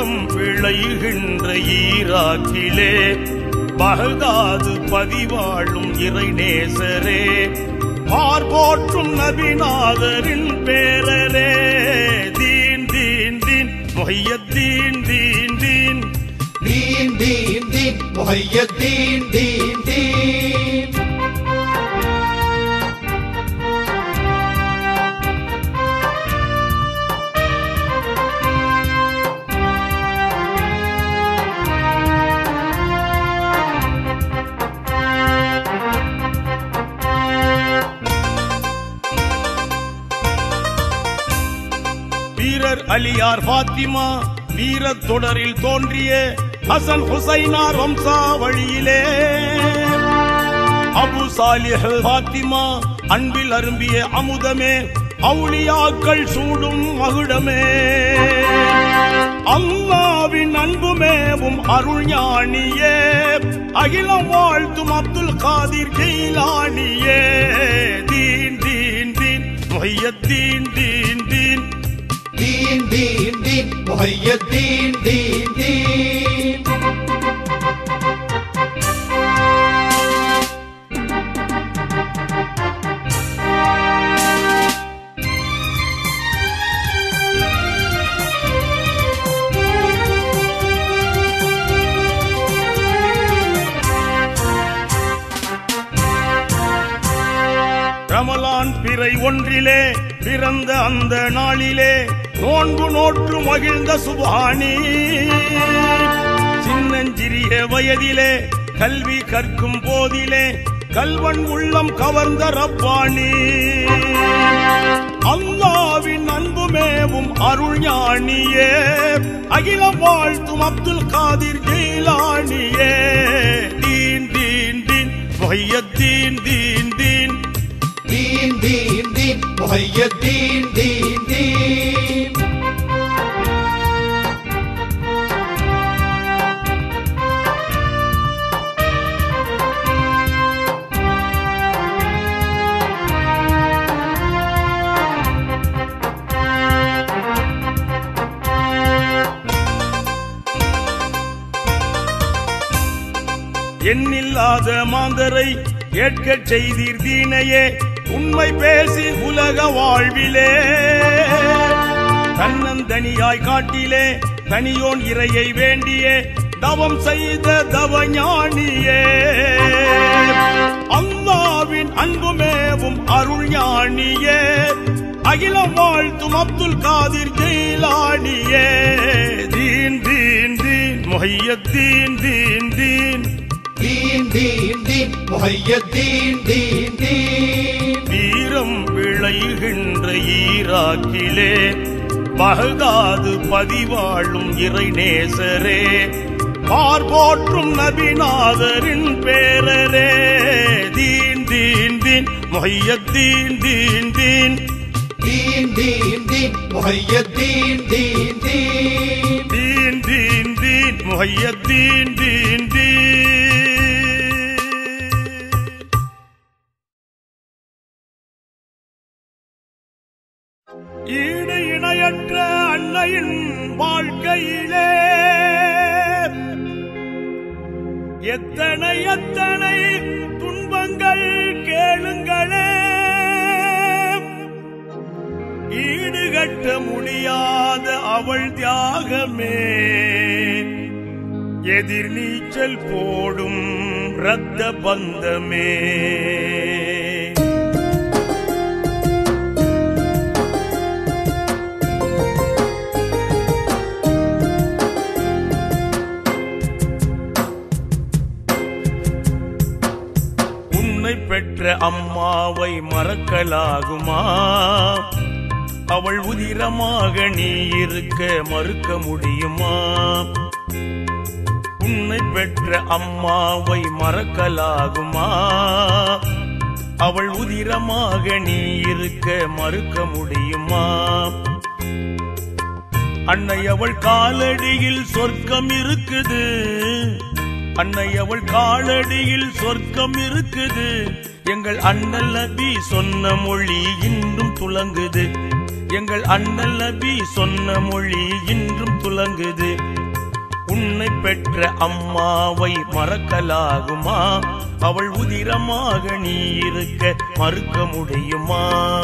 வீரம் விளைகின்ற ஈராக்கிலே பகதாது பதிவாழும் இறைநேசரே பார்போற்றும் நபிநாதரின் பேரரே தீன் தீன் தீன் மொய்யத்தீன் தீன் தீன் دين دين دين مهيا الدين دين دين வீரர் அலியார் பாத்திமா வீரத் தொடரில் தோன்றிய ஹசன் ஹுசைனார் வம்சாவழியிலே அபு சாலிஹ் பாத்திமா அன்பில் அரும்பிய அமுதமே அவுளியாக்கள் சூடும் மகுடமே அல்லாவின் அன்புமேவும் அருள் ஞானியே அகிலம் வாழ்த்தும் அப்துல் காதிர் ஜெயிலானியே தீன் தீன் தீன் மொய்யத்தீன் தீன் தீன் دين دين دين مهيا الدين دين دين ரமலான் பிறை ஒன்றிலே பிறந்த அந்த நாளிலே நோன்பு நோற்று மகிழ்ந்த சுபானி சின்னஞ்சிறிய வயதிலே கல்வி கற்கும் போதிலே கல்வன் உள்ளம் கவர்ந்த ரப்பானி அல்லாவின் அன்புமேவும் அருள் ஞானியே அகிலம் வாழ்த்தும் அப்துல் காதிர் ஜெயிலானியே தீன் தீன் தீன் மொய்யத்தீன் தீன் தீன் دين دين دين مهيا الدين دين دين எண்ணில்லாத மாந்தரை ஏற்கச் செய்தீர் தீனையே உண்மை பேசி உலக வாழ்விலே தன்னந்தனியாய் காட்டிலே தனியோன் இறையை வேண்டியே தவம் செய்த தவஞானியே அல்லாவின் அன்புமேவும் அருள் ஞானியே அகிலம் வாழ்த்தும் அப்துல் காதிர் ஜெயிலானியே தீன் தீன் தீன் மொய்யத்தீன் தீன் தீன் دين دين دين مهيا الدين دين دين வீரம் விளைகின்ற ஈராக்கிலே பகதாது பதிவாழும் இறைநேசரே பார்போற்றும் நபிநாதரின் பேரரே தீன் தீன் தீன் மொய்யத்தீன் தீன் தீன் دين دين دين مهيا الدين دين دين தீன் தீன் தீன் மொய்யத்தீன் தீன் தீன் ஈடு இணையற்ற அன்னையின் வாழ்க்கையிலே எத்தனை எத்தனை துன்பங்கள் கேளுங்களே ஈடுகட்ட முடியாத அவள் தியாகமே எதிர்நீச்சல் போடும் இரத்த பந்தமே உன்னை பெற்ற அம்மாவை மறக்கலாகுமா அவள் உதிரமாக நீ இருக்க மறுக்க முடியுமா உன்னை பெற்ற அம்மாவை மறக்கலாகுமா அவள் உதிரமாக நீ இருக்க மறுக்க முடியுமா அன்னை அவள் காலடியில் சொர்க்கம் இருக்குது அன்னை அவள் காலடியில் சொர்க்கம் இருக்குது எங்கள் அண்ணல் நபி சொன்ன மொழி இன்றும் துலங்குது எங்கள் அண்ணல் நபி சொன்ன மொழி இன்றும் துலங்குது உன்னை பெற்ற அம்மாவை மறக்கலாகுமா அவள் உதிரமாக நீ இருக்க மறுக்க முடியுமா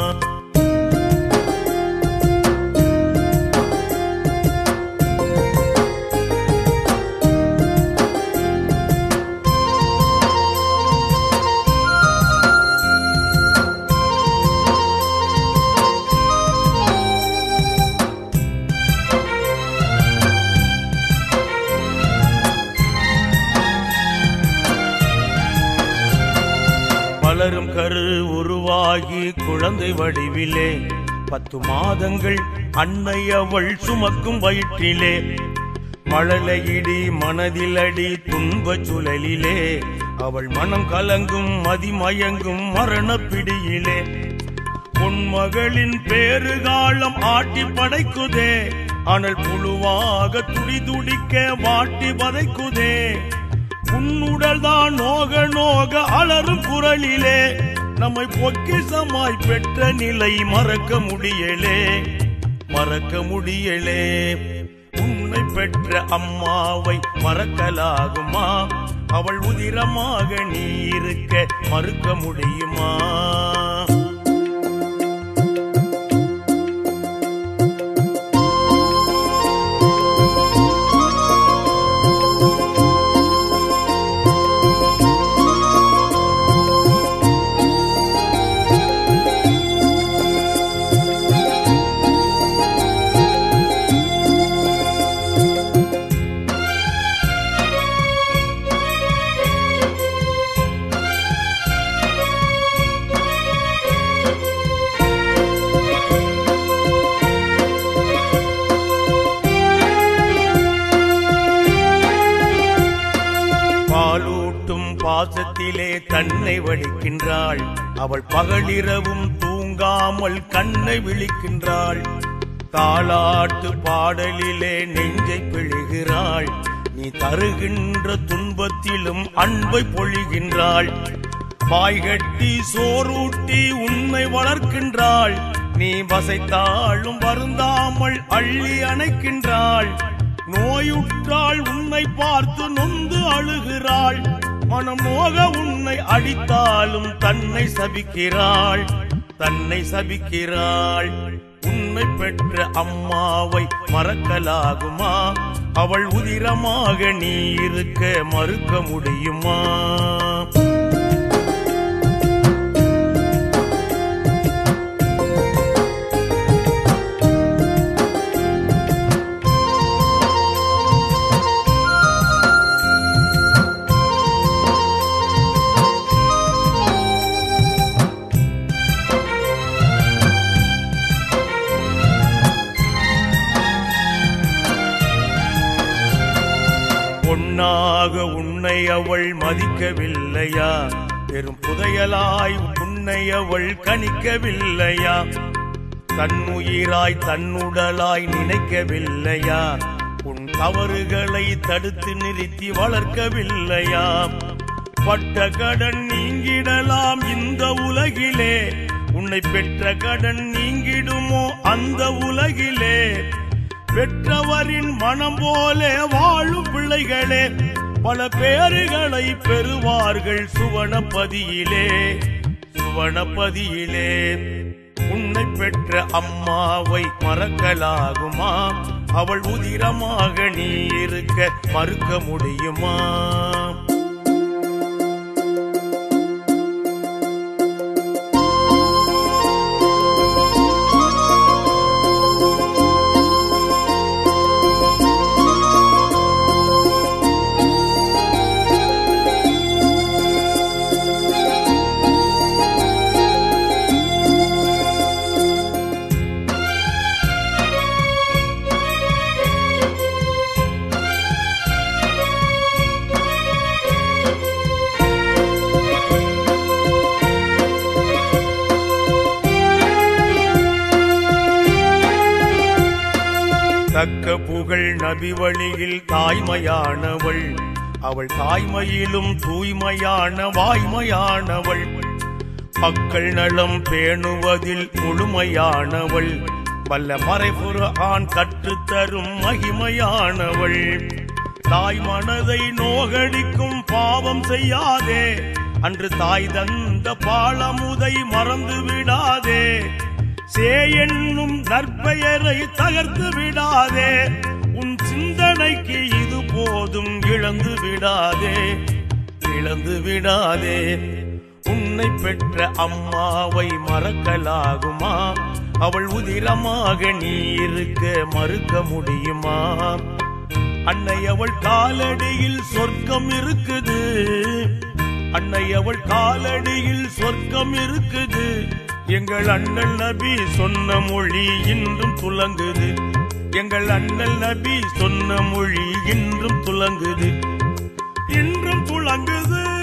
மலரும் கரு உருவாகி குழந்தை வடிவிலே பத்து மாதங்கள் அன்னை அவள் சுமக்கும் வயிற்றிலே மழலையிடி மனதில் அடி துன்பச் சுழலிலே அவள் மனம் கலங்கும் மதிமயங்கும் மரணப் பிடியிலே பொன்மகளின் பேறுகாலம் ஆட்டி படைக்குதே அனல் புழுவாக துடி துடிக்க வாட்டி வதைக்குதே உன்னுடல் தான் நோக நோக அலறும் குரலிலே நம்மை பொக்கிசமாய் பெற்ற நிலை மறக்க முடியலே மறக்க முடியலே உன்னை பெற்ற அம்மாவை மறக்கலாகுமா அவள் உதிரமாக நீ இருக்க மறுக்க முடியுமா பாலூட்டும் பாசத்திலே தன்னை வடிக்கின்றாள் அவள் பகலிரவும் தூங்காமல் கண்ணை விழிக்கின்றாள் தாளாட்டு பாடலிலே நெஞ்சை பிழிகிறாள் நீ தருகின்ற துன்பத்திலும் அன்பை பொழிகின்றாள் வாய்கட்டி சோறூட்டி உன்னை வளர்க்கின்றாள் நீ வசைத்தாளும் வருந்தாமல் அள்ளி அணைக்கின்றாள் நோயுற்றாள் உன்னை பார்த்து நொந்து அழுகிறாள் மனம் நோக உன்னை அடித்தாலும் தன்னை சபிக்கிறாள் தன்னை சபிக்கிறாள் உன்னை பெற்ற அம்மாவை மறக்கலாகுமா அவள் உதிரமாக நீ இருக்க மறுக்க முடியுமா பொன்னாக உன்னை அவள் மதிக்கவில்லையா பெரும் புதையலாய் உன்னை அவள் கணிக்கவில்லையா தன்னுயிராய் தன்னுடலாய் நினைக்கவில்லையா உன் தவறுகளை தடுத்து நிறுத்தி வளர்க்கவில்லையா பட்ட கடன் நீங்கிடலாம் இந்த உலகிலே உன்னை பெற்ற கடன் நீங்கிடுமோ அந்த உலகிலே பெற்றவரின் மனம் போல வாழும் பிள்ளைகளே பல பேறுகளை பெறுவார்கள் சுவனப்பதியிலே சுவனப்பதியிலே உன்னை பெற்ற அம்மாவை மறக்கலாகுமா அவள் உதிரமாக நீ இருக்க மறுக்க முடியுமா தக்க புகழ் நபி வழியில் தாய்மையானவள் அவள் தாய்மையிலும் தூய்மையான வாய்மையானவள் மக்கள் நலம் பேணுவதில் முழுமையானவள் வல்ல மறைபுற ஆண் கற்றுத்தரும் மகிமையானவள் தாய் மனதை நோகடிக்கும் பாவம் செய்யாதே அன்று தாய் தந்த பாலமுதை மறந்து விடாதே சே என்னும் நற்பெயரை தகர்த்து விடாதே உன் சிந்தனைக்கு இது போதும் இழந்து விடாதே இழந்து விடாதே உன்னை பெற்ற அம்மாவை மறக்கலாகுமா அவள் உதிரமாக நீ இருக்க மறுக்க முடியுமா அன்னை அவள் காலடியில் சொர்க்கம் இருக்குது அன்னை அவள் காலடியில் சொர்க்கம் இருக்குது எங்கள் அண்ணல் நபி சொன்ன மொழி இன்றும் துலங்குது எங்கள் அண்ணல் நபி சொன்ன மொழி இன்றும் துலங்குது இன்றும் துலங்குது